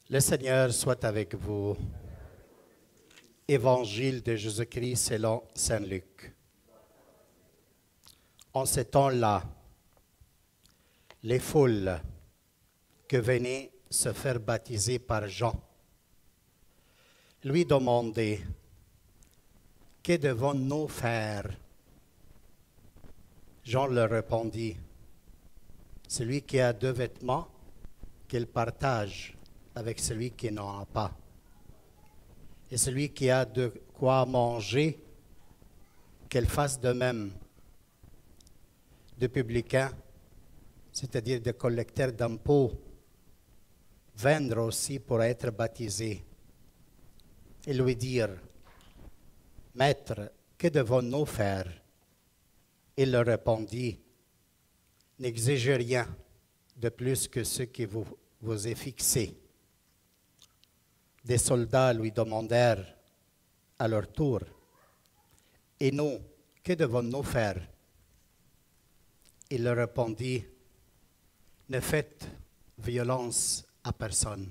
Le Seigneur soit avec vous. Évangile de Jésus-Christ selon Saint Luc. En ce temps-là, les foules que venaient se faire baptiser par Jean lui demandaient, Que devons-nous faire Jean leur répondit, Celui qui a deux vêtements, qu'il partage avec celui qui n'en a pas. Et celui qui a de quoi manger, qu'elle fasse de même. De publicains, c'est-à-dire de collecteurs d'impôts, vendre aussi pour être baptisés. Et lui dire, Maître, que devons-nous faire Il leur répondit, N'exigez rien de plus que ce qui vous, vous est fixé. Des soldats lui demandèrent à leur tour, Et nous, que devons-nous faire Il leur répondit, Ne faites violence à personne.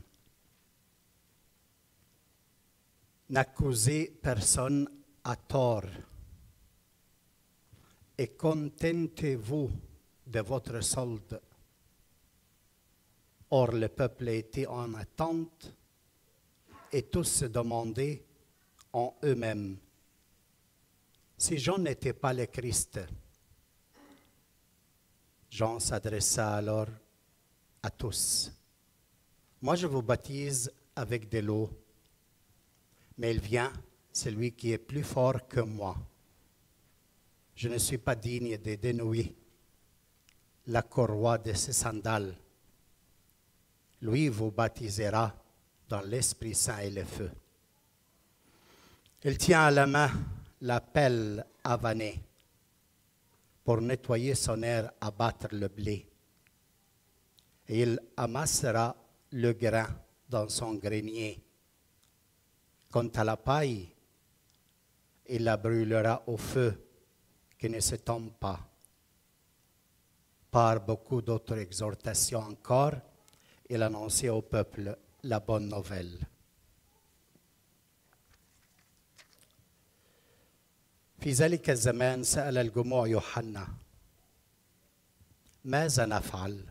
N'accusez personne à tort. Et contentez-vous de votre solde. Or, le peuple était en attente et tous se demandaient en eux-mêmes si Jean n'était pas le Christ. Jean s'adressa alors à tous. Moi, je vous baptise avec de l'eau, mais il vient celui qui est plus fort que moi. Je ne suis pas digne de dénouer la courroie de ses sandales. Lui vous baptisera dans l'Esprit Saint et le feu. Il tient à la main la pelle avanée pour nettoyer son air, abattre le blé. Et il amassera le grain dans son grenier. Quant à la paille, il la brûlera au feu qui ne se tombe pas. Par beaucoup d'autres exhortations encore, il annonçait au peuple la bonne nouvelle. في ذلك الزمان سأل الجموع يوحنا ماذا نفعل؟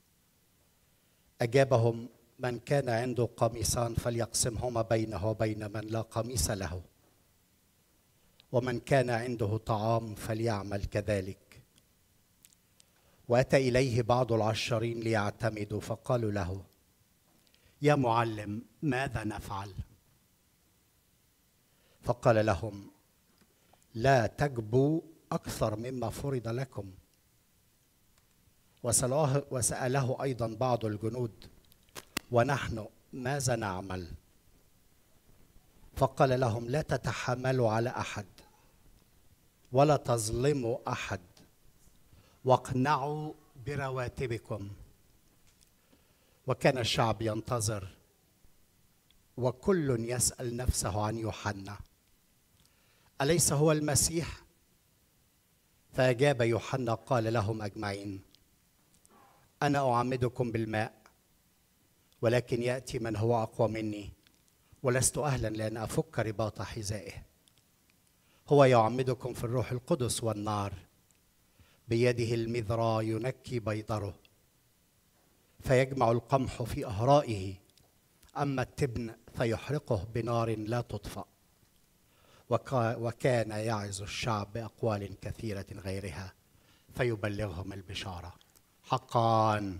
أجابهم من كان عنده قميصان فليقسمهما بينه وبين من لا قميص له ومن كان عنده طعام فليعمل كذلك واتى اليه بعض العشرين ليعتمدوا فقالوا له يا معلم ماذا نفعل فقال لهم لا تجبوا اكثر مما فرض لكم وسأله, وسأله أيضا بعض الجنود ونحن ماذا نعمل فقال لهم لا تتحملوا على أحد ولا تظلموا أحد واقنعوا برواتبكم وكان الشعب ينتظر وكل يسأل نفسه عن يوحنا أليس هو المسيح فأجاب يوحنا قال لهم أجمعين أنا أعمدكم بالماء ولكن يأتي من هو أقوى مني ولست أهلا لأن أفك رباط حذائه هو يعمدكم في الروح القدس والنار بيده المذرى ينكي بيضره فيجمع القمح في أهرائه أما التبن فيحرقه بنار لا تطفأ وكان يعظ الشعب بأقوال كثيرة غيرها فيبلغهم البشارة حقا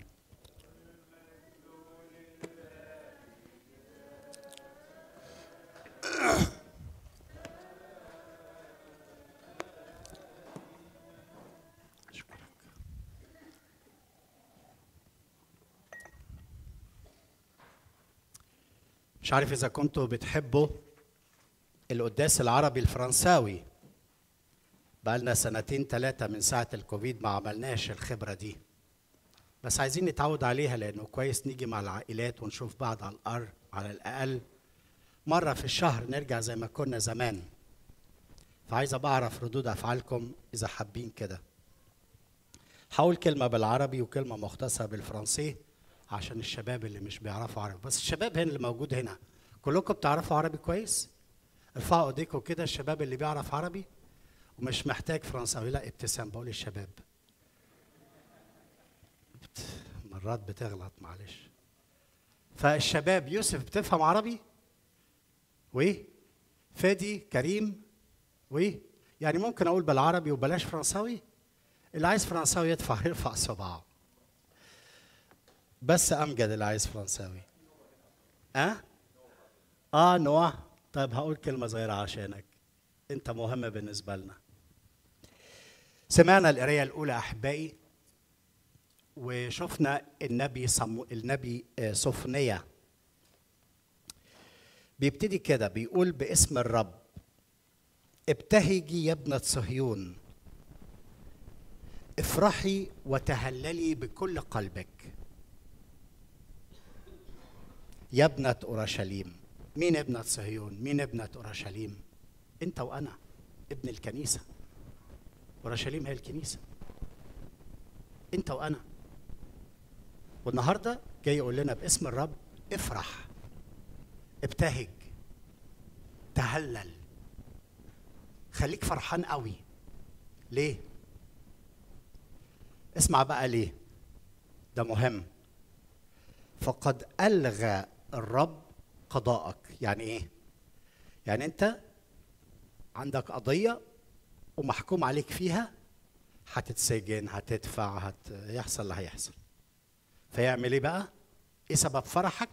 مش عارف اذا كنتوا بتحبوا القداس العربي الفرنساوي بقالنا سنتين ثلاثة من ساعة الكوفيد ما عملناش الخبرة دي بس عايزين نتعود عليها لأنه كويس نيجي مع العائلات ونشوف بعض على الأرض على الأقل مرة في الشهر نرجع زي ما كنا زمان فعايز أبقى أعرف ردود أفعالكم إذا حابين كده هقول كلمة بالعربي وكلمة مختصرة بالفرنسي عشان الشباب اللي مش بيعرفوا عربي بس الشباب هنا اللي موجود هنا كلكم بتعرفوا عربي كويس ارفعوا ايديكم كده الشباب اللي بيعرف عربي ومش محتاج فرنساوي لا ابتسام بقول الشباب مرات بتغلط معلش فالشباب يوسف بتفهم عربي و فادي كريم و يعني ممكن اقول بالعربي وبلاش فرنساوي اللي عايز فرنساوي يدفع يرفع صباعه بس امجد اللي عايز فرنساوي اه اه نوع طيب هقول كلمه صغيره عشانك انت مهم بالنسبه لنا سمعنا القرايه الاولى احبائي وشفنا النبي صمو النبي صفنية بيبتدي كده بيقول باسم الرب ابتهجي يا ابنة صهيون افرحي وتهللي بكل قلبك يا ابنة أورشليم مين ابنة صهيون مين ابنة أورشليم انت وأنا ابن الكنيسة أورشليم هي الكنيسة انت وأنا والنهارده جاي يقول لنا باسم الرب افرح ابتهج تهلل خليك فرحان قوي ليه اسمع بقى ليه ده مهم فقد الغى الرب قضاءك يعني ايه يعني انت عندك قضيه ومحكوم عليك فيها هتتسجن هتدفع هيحصل اللي هيحصل فيعمل ايه بقى ايه سبب فرحك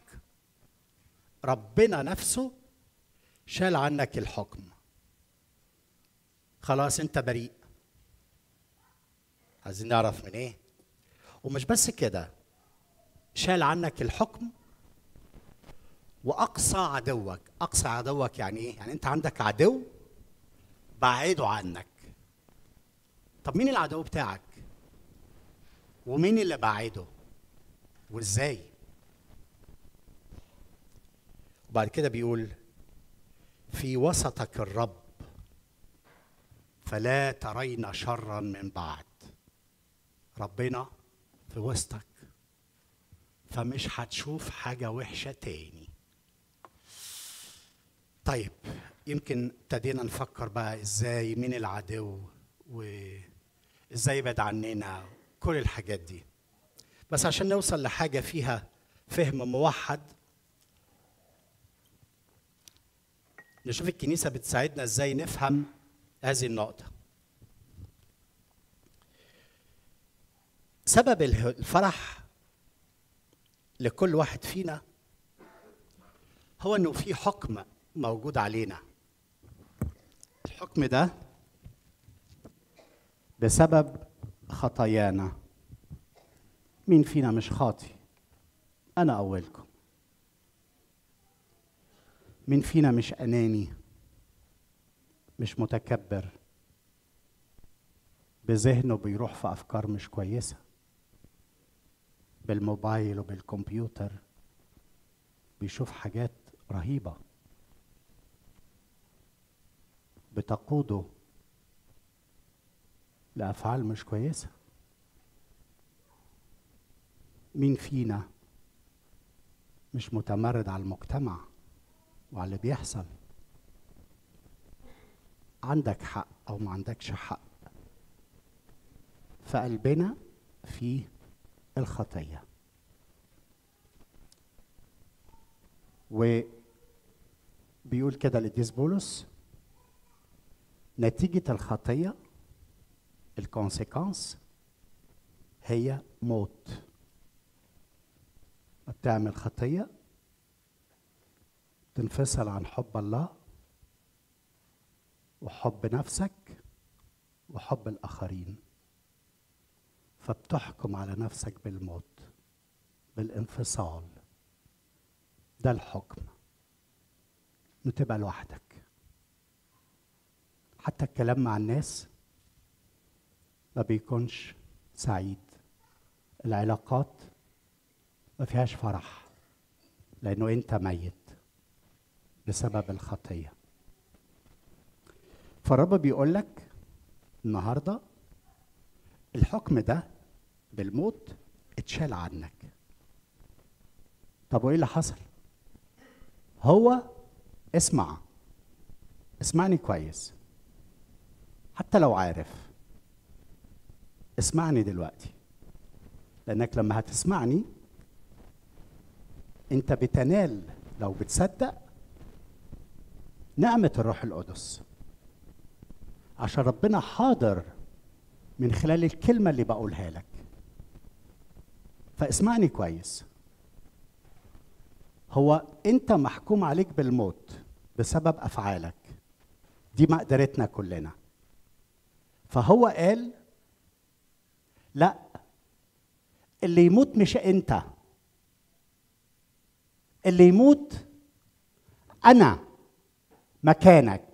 ربنا نفسه شال عنك الحكم خلاص انت بريء عايزين نعرف من ايه ومش بس كده شال عنك الحكم واقصى عدوك اقصى عدوك يعني ايه يعني انت عندك عدو بعيده عنك طب مين العدو بتاعك ومين اللي بعيده وازاي وبعد كده بيقول في وسطك الرب فلا ترين شرا من بعد ربنا في وسطك فمش هتشوف حاجة وحشة تاني طيب يمكن ابتدينا نفكر بقى ازاي مين العدو وازاي يبعد عننا كل الحاجات دي بس عشان نوصل لحاجه فيها فهم موحد نشوف الكنيسه بتساعدنا ازاي نفهم هذه النقطه سبب الفرح لكل واحد فينا هو انه في حكم موجود علينا الحكم ده بسبب خطايانا مين فينا مش خاطي انا اولكم مين فينا مش اناني مش متكبر بذهنه بيروح في افكار مش كويسه بالموبايل وبالكمبيوتر بيشوف حاجات رهيبه بتقوده لافعال مش كويسه مين فينا مش متمرد على المجتمع وعلى اللي بيحصل عندك حق او ما عندكش حق فقلبنا فيه الخطيه وبيقول كده القديس بولس نتيجة الخطية الكونسيكونس هي موت بتعمل خطية تنفصل عن حب الله وحب نفسك وحب الآخرين فبتحكم على نفسك بالموت بالانفصال ده الحكم انه تبقى لوحدك حتى الكلام مع الناس ما بيكونش سعيد العلاقات ما فيهاش فرح لانه انت ميت بسبب الخطيه فالرب بيقول لك النهارده الحكم ده بالموت اتشال عنك طب وايه اللي حصل هو اسمع اسمعني كويس حتى لو عارف اسمعني دلوقتي لانك لما هتسمعني انت بتنال لو بتصدق نعمه الروح القدس عشان ربنا حاضر من خلال الكلمه اللي بقولها لك فاسمعني كويس هو انت محكوم عليك بالموت بسبب افعالك دي مقدرتنا كلنا فهو قال لا اللي يموت مش انت اللي يموت انا مكانك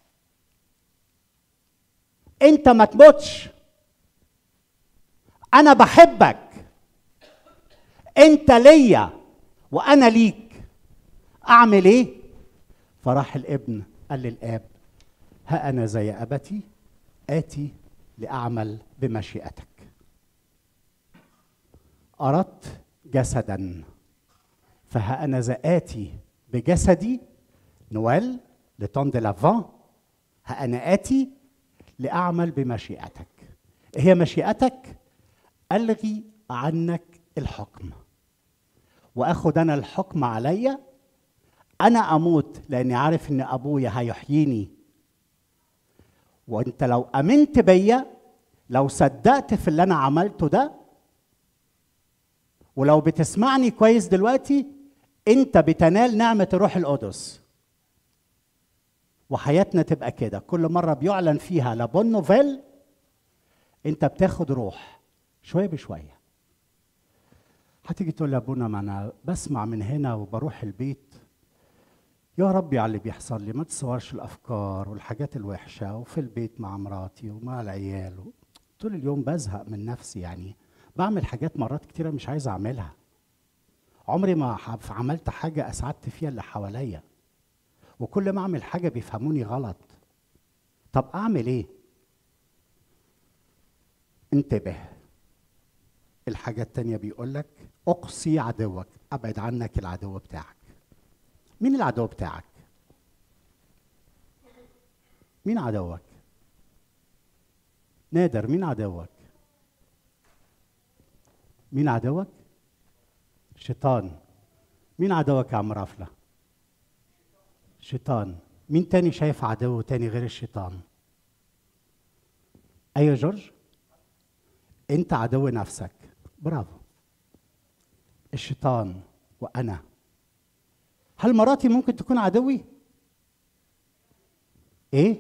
انت ما تموتش انا بحبك انت ليا وانا ليك اعمل ايه فراح الابن قال للاب ها انا زي ابتي اتي لاعمل بمشيئتك اردت جسدا فها انا ذا اتي بجسدي نوال لتون دي لافان ها انا اتي لاعمل بمشيئتك هي مشيئتك الغي عنك الحكم واخد انا الحكم عليا انا اموت لاني عارف ان ابويا هيحييني وانت لو امنت بيا لو صدقت في اللي انا عملته ده ولو بتسمعني كويس دلوقتي انت بتنال نعمه الروح القدس وحياتنا تبقى كده كل مره بيعلن فيها لابون نوفيل انت بتاخد روح شويه بشويه هتيجي تقول لي ابونا ما انا بسمع من هنا وبروح البيت يا ربي على اللي بيحصل لي ما تصورش الافكار والحاجات الوحشه وفي البيت مع مراتي ومع العيال طول اليوم بزهق من نفسي يعني بعمل حاجات مرات كتيره مش عايز اعملها عمري ما عملت حاجه اسعدت فيها اللي حواليا وكل ما اعمل حاجه بيفهموني غلط طب اعمل ايه انتبه الحاجة التانية بيقول لك أقصي عدوك أبعد عنك العدو بتاعك مين العدو بتاعك؟ مين عدوك؟ نادر مين عدوك؟ مين عدوك؟ شيطان مين عدوك يا عم رافلة؟ شيطان مين تاني شايف عدو تاني غير الشيطان؟ أيوة جورج؟ أنت عدو نفسك برافو الشيطان وانا هل مراتي ممكن تكون عدوي ايه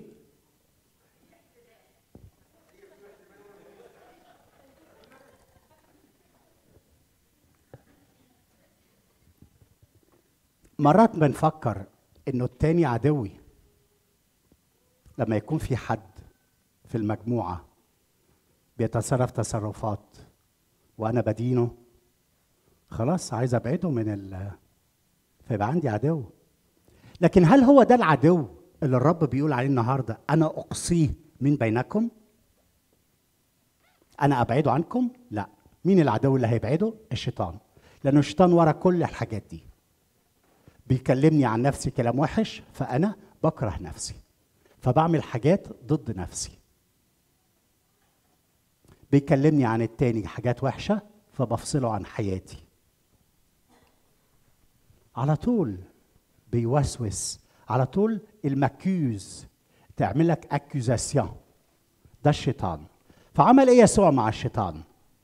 مرات بنفكر انه التاني عدوي لما يكون في حد في المجموعه بيتصرف تصرفات وانا بدينه خلاص عايز ابعده من ال فيبقى عندي عدو لكن هل هو ده العدو اللي الرب بيقول عليه النهارده انا اقصيه من بينكم انا ابعده عنكم لا مين العدو اللي هيبعده الشيطان لانه الشيطان ورا كل الحاجات دي بيكلمني عن نفسي كلام وحش فانا بكره نفسي فبعمل حاجات ضد نفسي بيكلمني عن التاني حاجات وحشة فبفصله عن حياتي على طول بيوسوس على طول المكيوز تعمل لك اكيوزاسيون ده الشيطان فعمل ايه يسوع مع الشيطان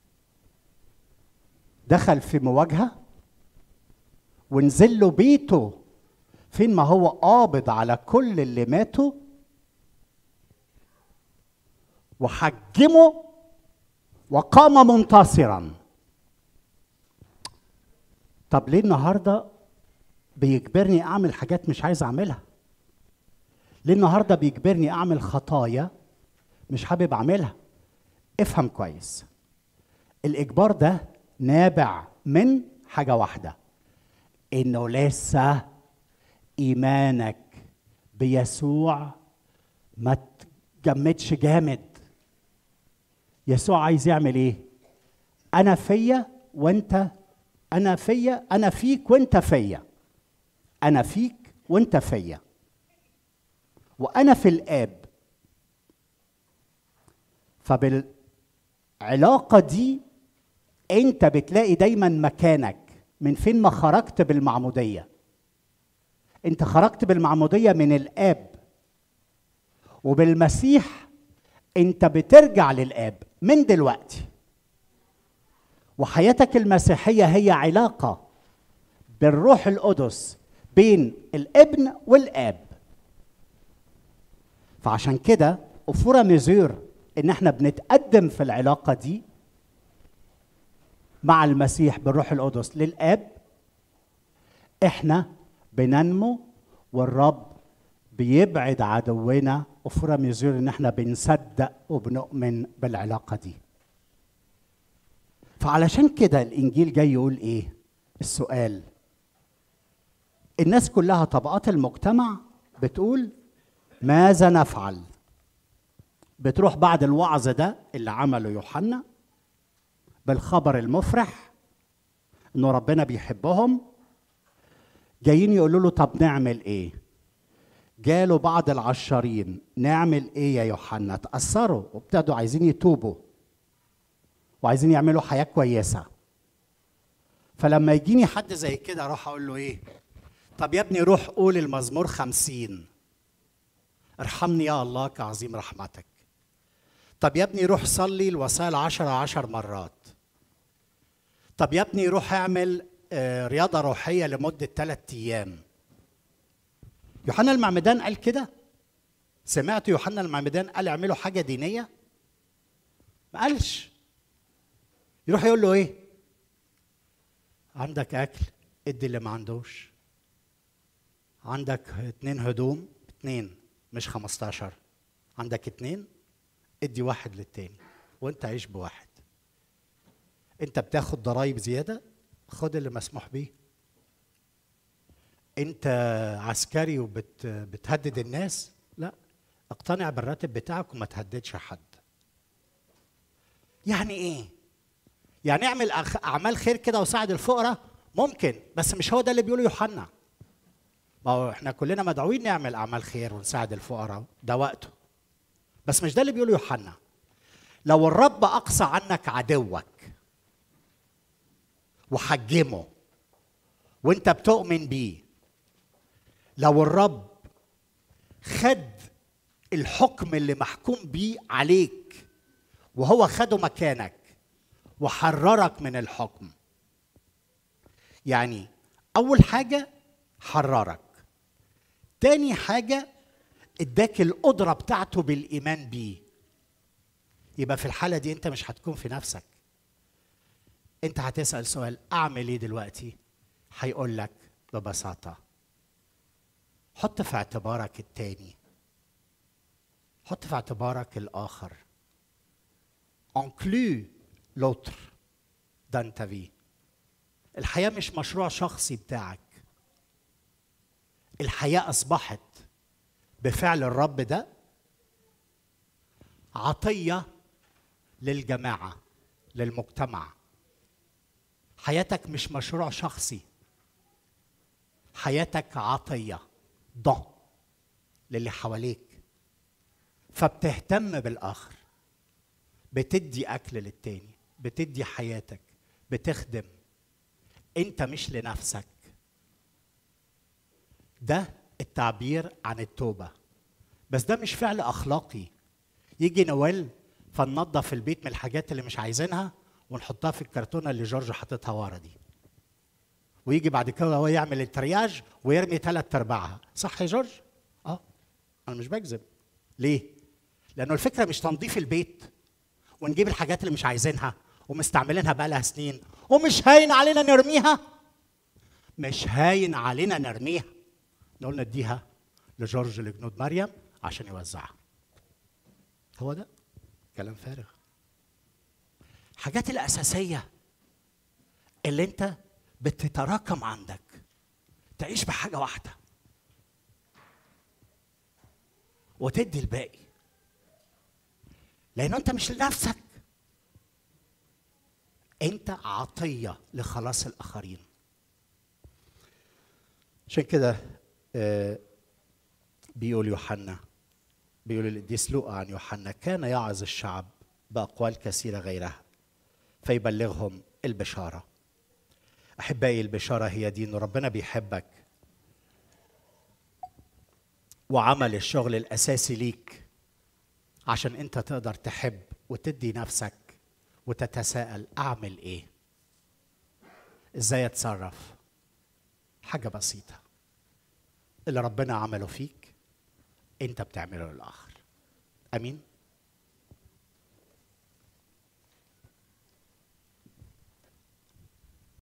دخل في مواجهه ونزل له بيته فين ما هو قابض على كل اللي ماتوا وحجمه وقام منتصرا طب ليه النهارده بيجبرني اعمل حاجات مش عايز اعملها ليه النهارده بيجبرني اعمل خطايا مش حابب اعملها افهم كويس الاجبار ده نابع من حاجه واحده انه لسه ايمانك بيسوع ما تجمدش جامد يسوع عايز يعمل ايه انا فيا وانت انا فيا انا فيك وانت فيا انا فيك وانت فيا وانا في الاب فبالعلاقه دي انت بتلاقي دايما مكانك من فين ما خرجت بالمعموديه انت خرجت بالمعموديه من الاب وبالمسيح انت بترجع للاب من دلوقتي وحياتك المسيحيه هي علاقه بالروح القدس بين الابن والاب فعشان كده أفورا ميزور ان احنا بنتقدم في العلاقه دي مع المسيح بالروح القدس للاب احنا بننمو والرب بيبعد عدونا أفورا ميزور ان احنا بنصدق وبنؤمن بالعلاقه دي فعلشان كده الانجيل جاي يقول ايه السؤال الناس كلها طبقات المجتمع بتقول ماذا نفعل بتروح بعد الوعظ ده اللي عمله يوحنا بالخبر المفرح انه ربنا بيحبهم جايين يقولوا له طب نعمل ايه جاله بعض العشارين نعمل ايه يا يوحنا تاثروا وابتدوا عايزين يتوبوا وعايزين يعملوا حياه كويسه فلما يجيني حد زي كده اروح اقول له ايه طب يا ابني روح قول المزمور خمسين ارحمني يا الله كعظيم رحمتك طب يا ابني روح صلي الوصايا العشرة عشر مرات طب يا ابني روح اعمل آه، رياضة روحية لمدة ثلاثة أيام يوحنا المعمدان قال كده سمعت يوحنا المعمدان قال اعملوا حاجة دينية ما قالش يروح يقول له ايه عندك اكل ادي اللي ما عندوش عندك اتنين هدوم اتنين مش خمستاشر عندك اتنين ادي واحد للتاني وانت عيش بواحد انت بتاخد ضرايب زيادة خد اللي مسموح بيه انت عسكري وبتهدد الناس لا اقتنع بالراتب بتاعك وما تهددش حد يعني ايه يعني اعمل أخ- اعمال خير كده وساعد الفقراء ممكن بس مش هو ده اللي بيقوله يوحنا ما هو احنا كلنا مدعوين نعمل اعمال خير ونساعد الفقراء ده وقته بس مش ده اللي بيقوله يوحنا لو الرب اقصى عنك عدوك وحجمه وانت بتؤمن بيه لو الرب خد الحكم اللي محكوم بيه عليك وهو خده مكانك وحررك من الحكم يعني اول حاجه حررك تاني حاجه اداك القدره بتاعته بالايمان بيه يبقى في الحاله دي انت مش هتكون في نفسك انت هتسال سؤال اعمل ايه دلوقتي هيقول لك ببساطه حط في اعتبارك التاني حط في اعتبارك الاخر inclus l'autre dans ta vie الحياة مش مشروع شخصي بتاعك الحياة أصبحت بفعل الرب ده عطية للجماعة للمجتمع حياتك مش مشروع شخصي حياتك عطية ضع للي حواليك فبتهتم بالآخر بتدي أكل للتاني بتدي حياتك بتخدم أنت مش لنفسك ده التعبير عن التوبة بس ده مش فعل أخلاقي يجي نوال فننظف البيت من الحاجات اللي مش عايزينها ونحطها في الكرتونة اللي جورج حاططها ورا دي ويجي بعد كده هو يعمل الترياج ويرمي ثلاث ارباعها صح يا جورج اه انا مش بكذب ليه لانه الفكره مش تنظيف البيت ونجيب الحاجات اللي مش عايزينها ومستعملينها بقالها سنين ومش هاين علينا نرميها مش هاين علينا نرميها نقول نديها لجورج لجنود مريم عشان يوزعها هو ده كلام فارغ الحاجات الأساسية اللي أنت بتتراكم عندك تعيش بحاجة واحدة وتدي الباقي لأنه أنت مش لنفسك انت عطيه لخلاص الاخرين عشان كده آه، بيقول يوحنا بيقول القديس لوقا عن يوحنا كان يعظ الشعب باقوال كثيره غيرها فيبلغهم البشاره احبائي البشاره هي دي ان ربنا بيحبك وعمل الشغل الاساسي ليك عشان انت تقدر تحب وتدي نفسك وتتساءل اعمل ايه ازاي اتصرف حاجه بسيطه اللي ربنا عمله فيك انت بتعمله للاخر امين